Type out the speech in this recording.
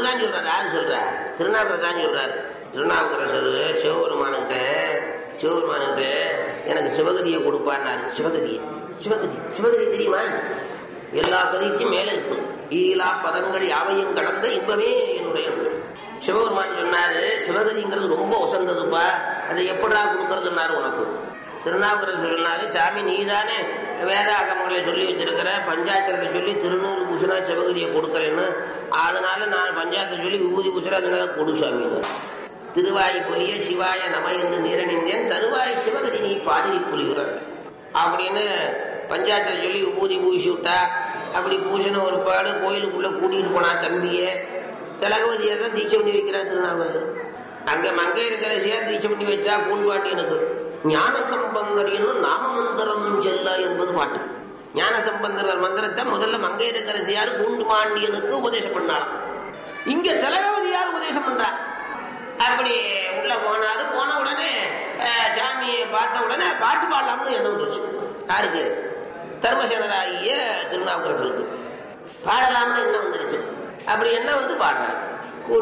தான் சொல்றாரு யாரு சொல்றா திருநாவுக்கரசர் தான் சொல்றாரு திருநாவுக்கரசர் சிவபெருமானுக்கிட்ட சிவபெருமானுக்கிட்ட எனக்கு சிவகதியை கொடுப்பான்னாரு சிவகதியை சிவகதி சிவகதி தெரியுமா எல்லா கதிக்கும் மேல இருக்கும் ஈலா பதங்கள் யாவையும் கடந்த இன்பமே என்னுடைய சிவபெருமான் சொன்னாரு சிவகதிங்கிறது ரொம்ப உசந்ததுப்பா அதை எப்படா கொடுக்கறதுன்னாரு உனக்கு திருநாவுக்கரசர் சொன்னாரு சாமி நீதானே வேதாகமங்களை சொல்லி வச்சிருக்கிற பஞ்சாயத்தை சொல்லி திருநூறு பூசணா சிவகதியை கொடுக்கறேன்னு அதனால நான் பஞ்சாயத்தை சொல்லி விபூதி பூசணா அதனால கொடு சாமின்னு திருவாய் புலிய சிவாய நம என்று நீரணிந்தேன் தருவாய் சிவகதி நீ பாதிரி புலியுற அப்படின்னு பஞ்சாயத்துல சொல்லி பூஜை பூசி விட்டா அப்படி பூசின ஒரு பாடு கோயிலுக்குள்ள கூட்டிட்டு போனா தம்பியே திலகவதியை தான் தீட்சை பண்ணி வைக்கிறார் திருநாவுக்கரசர் அங்க மங்கை இருக்கிற சேர் தீட்சை பண்ணி வச்சா கூழ்வாண்டியனுக்கு ஞான சம்பந்தர் என்னும் நாம மந்திரமும் செல்ல என்பது பாட்டு ஞான சம்பந்தர் மந்திரத்தை முதல்ல மங்கை இருக்கிற சேர் கூண்டுமாண்டியனுக்கு உபதேசம் பண்ணாலாம் இங்க திலகவதியார் உபதேசம் பண்றா அப்படி உள்ள போனாரு போன உடனே அஹ், சாமியை பார்த்த உடனே பாட்டு பாடலாம்னு என்ன வந்துருச்சு யாருக்கு தர்மசேனராகிய திருநாவுக்கரசருக்கு பாடலாம்னு என்ன வந்துருச்சு அப்படி என்ன வந்து பாடுறாரு